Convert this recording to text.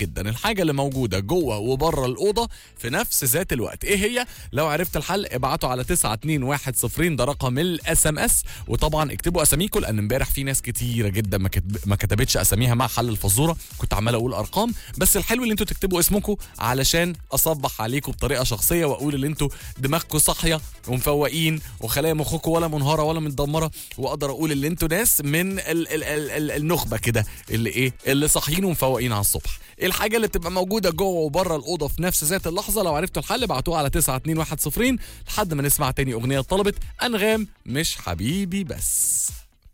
جدا الحاجه اللي موجوده جوه وبره الاوضه في نفس ذات الوقت ايه هي لو عرفت الحل ابعتوا على 92110 ده رقم الاس ام اس وطبعا اكتبوا اساميكم لان امبارح في ناس كتيره جدا ما كتب- ما كتبتش اساميها مع حل الفزوره كنت عمال اقول ارقام بس الحلو اللي انتوا تكتبوا اسمكم علشان اصبح عليكم بطريقه شخصيه واقول اللي انتوا دماغكم صاحيه ومفوقين وخلايا مخكم ولا منهاره ولا متدمره واقدر اقول اللي انتوا ناس من ال ال ال ال النخبه كده اللي ايه اللي صاحيين ومفوقين على الصبح ايه الحاجه اللي بتبقى موجوده جوه وبره الاوضه في نفس ذات اللحظه لو عرفتوا الحل ابعتوها على 92110 لحد ما نسمع تاني اغنيه طلبت انغام مش حبيبي بس